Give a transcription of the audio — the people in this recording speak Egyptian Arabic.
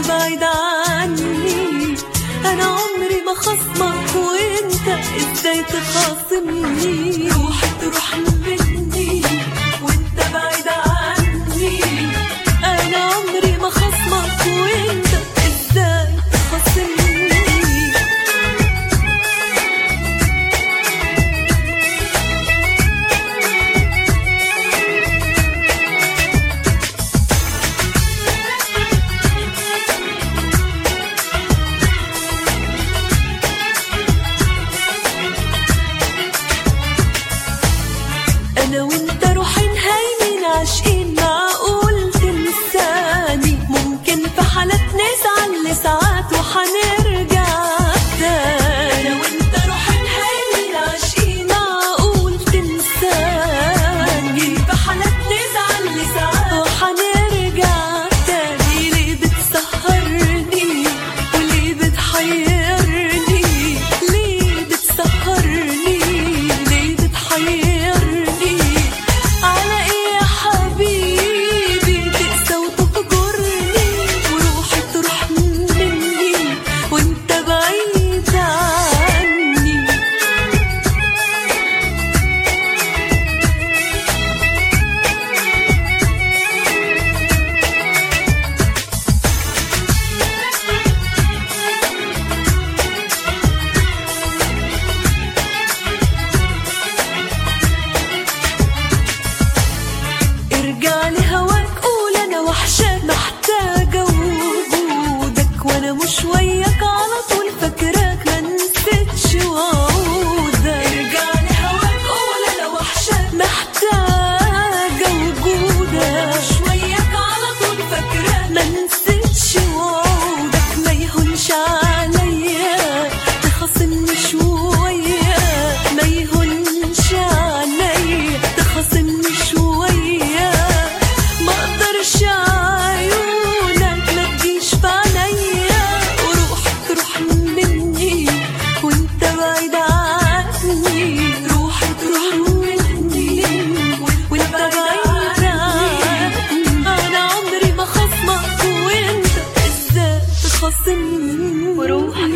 بعيد عني انا عمري ما خصمك وانت ازاي تخاصمني روح تروح مني وانت بعيد عني انا عمري ما خصمك وانت ازاي تخاصمني انا وانت روحين هايمين عاشقين معقول تنساني ممكن في حالات نزعل لساعات وحنرجع تاني انا وانت روحين هايمين عاشقين معقول تنساني في حالات نزعل لساعات وحنرجع تاني ليه بتسهرني وليه بتحيرني ليه بتسهرني ليه بتحيرني على ايه يا حبيبي تقسى وتهجرني وروحي تروح مني وانت بعيد عني ارجع لهواك قول انا وحشاك محتاجة وجودك وانا مش وياك على طول فاكراك ما نسيتش وعودك ارجع لهواك قول انا وحشاك محتاجة وجودك مش وياك على طول فاكراك ما نسيتش وعودك ما يهونش عليا تخاصمني شوية ما يهونش عليا تخاصمني شوية ما اقدرش عيونك ما تجيش في عينيا وروح تروح مني وانت بعيد عني روح تروح مني وانت بعيد عني انا عمري ما خصمك وانت ازاي تخاصمني وروحي